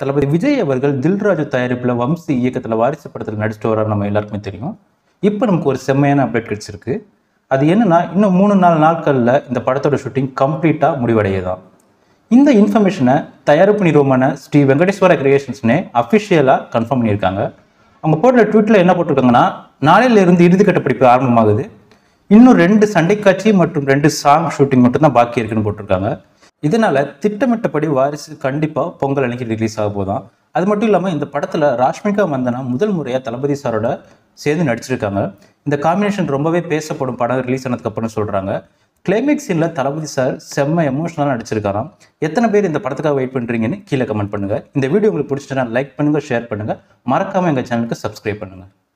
தளபதி விஜய் அவர்கள் தில்ராஜு தயாரிப்பில் வம்சி இயக்கத்தில் வாரிசு படத்தில் நடிச்சிட்டு வர்றாரு நம்ம எல்லாருக்குமே தெரியும் இப்போ நமக்கு ஒரு செம்மையான அப்டேட் கிடைச்சிருக்கு அது என்னன்னா இன்னும் மூணு நாலு நாட்களில் இந்த படத்தோட ஷூட்டிங் கம்ப்ளீட்டாக முடிவடையதான் இந்த இன்ஃபர்மேஷனை தயாரிப்பு நிறுவனமான ஸ்ரீ வெங்கடேஸ்வர கிரியேஷன்ஸ்னே அஃபிஷியலாக கன்ஃபார்ம் பண்ணியிருக்காங்க அவங்க போட்ட ட்வீட்டில் என்ன போட்டிருக்காங்கன்னா நாளையிலிருந்து இறுதிக்கட்ட படிப்பு ஆரம்பமாகுது இன்னும் ரெண்டு சண்டை காட்சி மற்றும் ரெண்டு சாங் ஷூட்டிங் மட்டும் தான் பாக்கி இருக்குன்னு போட்டிருக்காங்க இதனால திட்டமிட்டபடி வாரிசு கண்டிப்பா பொங்கல் அன்னைக்கு ரிலீஸ் ஆக போதான் அது மட்டும் இல்லாம இந்த படத்துல ராஷ்மிகா மந்தனா முதல் முறையா தளபதி சாரோட சேர்ந்து நடிச்சிருக்காங்க இந்த காம்பினேஷன் ரொம்பவே பேசப்படும் படம் ரிலீஸ் ஆனதுக்கு அப்புறம் சொல்றாங்க கிளைமேக்ஸ் சீன்ல தளபதி சார் செம்ம எமோஷனலாக நடிச்சிருக்காராம் எத்தனை பேர் இந்த படத்துக்காக வெயிட் பண்றீங்கன்னு கீழே கமெண்ட் பண்ணுங்க இந்த வீடியோ உங்களுக்கு பிடிச்சிச்சுன்னா லைக் பண்ணுங்க ஷேர் பண்ணுங்க மறக்காம எங்க சேனலுக்கு சப்ஸ்கிரைப் பண்ணுங்க